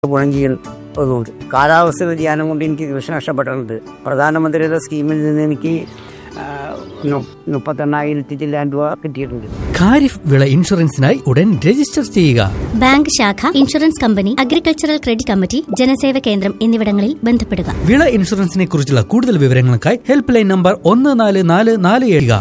പുഴഞ്ചിയിൽ ഒന്നുണ്ട് കാലാവസ്ഥ വ്യതിയാനം കൊണ്ട് എനിക്ക് കൃഷി നഷ്ടപ്പെട്ടിട്ടുണ്ട് പ്രധാനമന്ത്രിയുടെ സ്കീമിൽ നിന്ന് എനിക്ക് ആ, നു- മുപ്പത്തെണ്ണായിരത്തി ചില്ലാൻ രൂപ കിട്ടിയിട്ടുണ്ട് ഖാരിഫ് വിള ഇൻഷുറൻസിനായി ഉടൻ രജിസ്റ്റർ ചെയ്യുക ബാങ്ക് ശാഖ insurance company agricultural credit committee Janaseva കേന്ദ്രം എന്നിവിടങ്ങളിൽ ബന്ധപ്പെടുക വിള ഇൻഷുറൻസിനെ കുറിച്ചുള്ള കൂടുതൽ വിവരങ്ങൾക്കായി ഹെൽപ്പ് ലൈൻ നമ്പർ ഒന്ന് നാല് നാല് നാല് ഏഴ്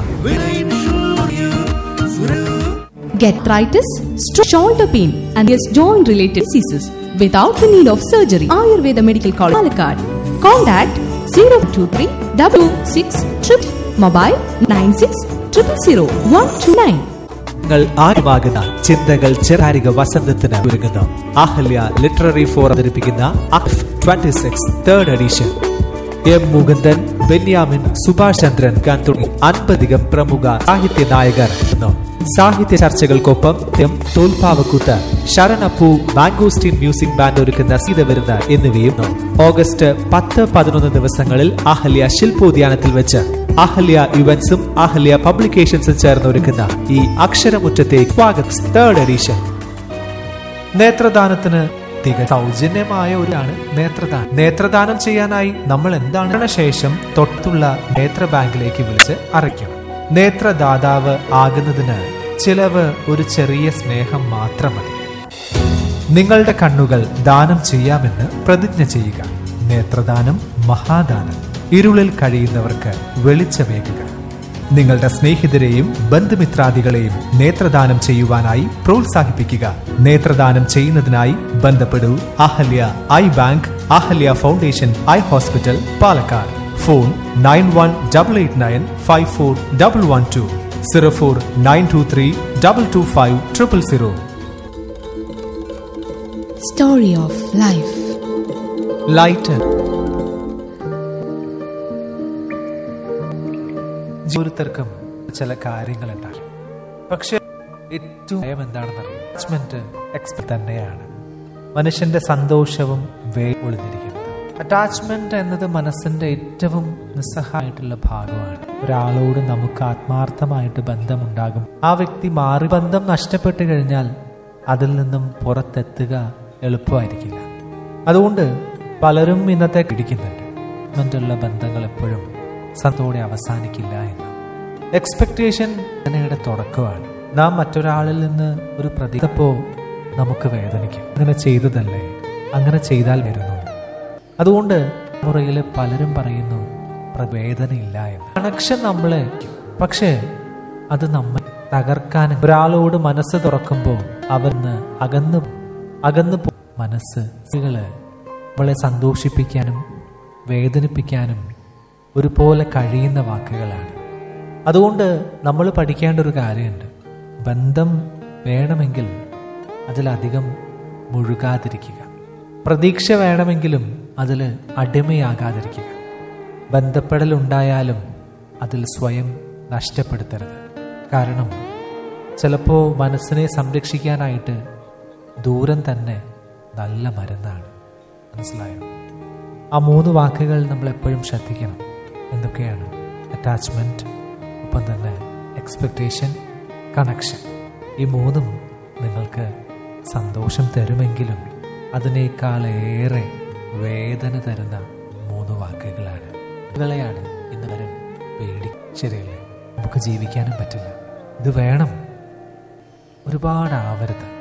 Get arthritis, stroke, shoulder pain, and yes, joint related diseases without the need of surgery. Ayurveda Medical College, Palakkad. Contact 023 6 Mobile 96 000 129. നിങ്ങൾ ആരുമാകുന്ന ചിന്തകൾ ചെറാരിക വസന്തത്തിന് ഒരുങ്ങുന്നു അഹല്യ ലിറ്റററി ഫോർ അവതരിപ്പിക്കുന്ന അഫ് twenty six third edition M Mukundan Benyamin Subhash Chandran Khan തുടങ്ങി അൻപതികം പ്രമുഖ സാഹിത്യ നായകർ എത്തുന്നു. സാഹിത്യ ചർച്ചകൾക്കൊപ്പം എം തോൽപ്പാവക്കൂത്ത് ശരണപ്പൂ മാംഗോസ്റ്റീൻ മ്യൂസിക് ബാൻഡ് ഒരുക്കുന്ന സീതവിരുന്ന് എന്നിവയും ഓഗസ്റ്റ് പത്ത് പതിനൊന്ന് ദിവസങ്ങളിൽ അഹല്യ ശില്പോദ്യാനത്തിൽ വെച്ച് അഹല്യ ഇവന്റ്സും അഹല്യ പബ്ലിക്കേഷൻസും ചേർന്ന് ഒരുക്കുന്ന ഈ അക്ഷരമുറ്റത്തെ സ്വാഗത് തേർഡ് എഡിഷൻ നേത്രദാനത്തിന് തിക സൗജന്യമായ ഒരാണ് നേത്രദാനം നേത്രദാനം ചെയ്യാനായി നമ്മൾ എന്താണ് ശേഷം തൊട്ടുള്ള നേത്ര ബാങ്കിലേക്ക് വിളിച്ച് അറിയിക്കണം നേത്രദാതാവ് ആകുന്നതിന് ചിലവ് ഒരു ചെറിയ സ്നേഹം മാത്രം മതി നിങ്ങളുടെ കണ്ണുകൾ ദാനം ചെയ്യാമെന്ന് പ്രതിജ്ഞ ചെയ്യുക നേത്രദാനം മഹാദാനം ഇരുളിൽ കഴിയുന്നവർക്ക് വെളിച്ചമേകുക നിങ്ങളുടെ സ്നേഹിതരെയും ബന്ധുമിത്രാദികളെയും നേത്രദാനം ചെയ്യുവാനായി പ്രോത്സാഹിപ്പിക്കുക നേത്രദാനം ചെയ്യുന്നതിനായി ബന്ധപ്പെടൂ Ahalya eye bank Ahalya foundation eye hospital Palakkad phone nine one double eight nine five four double one two zero four nine two three double two five triple zero Story of Life. Light ഓരോരുത്തർക്കും ചില കാര്യങ്ങളുണ്ടാകും പക്ഷെ ഏറ്റവും ഭയം എന്താണെന്നറിയാം അറ്റാച്ച്മെന്റ് എക്സ്പെക്ട് തന്നെയാണ് മനുഷ്യന്റെ സന്തോഷവും വേ ഒളിഞ്ഞിരിക്കുന്നത് attachment എന്നത് മനസ്സിന്റെ ഏറ്റവും നിസ്സഹായിട്ടുള്ള ഭാഗമാണ് ഒരാളോട് നമുക്ക് ആത്മാർത്ഥമായിട്ട് ബന്ധമുണ്ടാകും ആ വ്യക്തി മാറി ബന്ധം നഷ്ടപ്പെട്ടു കഴിഞ്ഞാൽ അതിൽ നിന്നും പുറത്തെത്തുക എളുപ്പമായിരിക്കില്ല അതുകൊണ്ട് പലരും ഇന്നത്തെ പിടിക്കുന്നുണ്ട് മറ്റുള്ള ബന്ധങ്ങൾ എപ്പോഴും സന്തോടെ അവസാനിക്കില്ല എന്ന് എക്സ്പെക്ടേഷൻ അങ്ങനെയുടെ തുടക്കമാണ് നാം മറ്റൊരാളിൽ നിന്ന് ഒരു പ്രതികപ്പോ നമുക്ക് വേദനിക്കും അങ്ങനെ ചെയ്തതല്ലേ അങ്ങനെ ചെയ്താൽ വരുന്നു അതുകൊണ്ട് മുറയിൽ പലരും പറയുന്നു "പ്ര- വേദനയില്ല എന്ന് കണക്ഷൻ നമ്മളെ പക്ഷേ അത് നമ്മെ തകർക്കാൻ ഒരാളോട് മനസ്സ് തുറക്കുമ്പോൾ അവർന്ന് അകന്നു പോ- അകന്നു പോ മനസ്സ് കള് നമ്മളെ സന്തോഷിപ്പിക്കാനും വേദനിപ്പിക്കാനും ഒരുപോലെ കഴിയുന്ന വാക്കുകളാണ് അതുകൊണ്ട് നമ്മൾ പഠിക്കേണ്ട ഒരു കാര്യമുണ്ട് ബന്ധം വേണമെങ്കിൽ അതിലധികം മുഴുകാതിരിക്കുക പ്രതീക്ഷ വേണമെങ്കിലും അതിൽ അടിമയാകാതിരിക്കുക ബന്ധപ്പെടലുണ്ടായാലും അതിൽ സ്വയം നഷ്ടപ്പെടുത്തരുത് കാരണം ചിലപ്പോൾ മനസ്സിനെ സംരക്ഷിക്കാനായിട്ട് ദൂരം തന്നെ നല്ല മരുന്നാണ് മനസ്സിലായോ ആ മൂന്ന് വാക്കുകൾ നമ്മൾ എപ്പോഴും ശ്രദ്ധിക്കണം എന്തൊക്കെയാണ് അറ്റാച്ച്മെൻറ്റ് ഒപ്പം തന്നെ എക്സ്പെക്റ്റേഷൻ കണക്ഷൻ ഈ മൂന്നും നിങ്ങൾക്ക് സന്തോഷം തരുമെങ്കിലും അതിനേക്കാളേറെ വേദന തരുന്ന മൂന്ന് വാക്കുകളാണ് കളെയാണ് ഇന്ന് വരും പേടി ശരിയല്ലേ നമുക്ക് ജീവിക്കാനും പറ്റില്ല ഇത് വേണം ഒരുപാട് ആവരുത്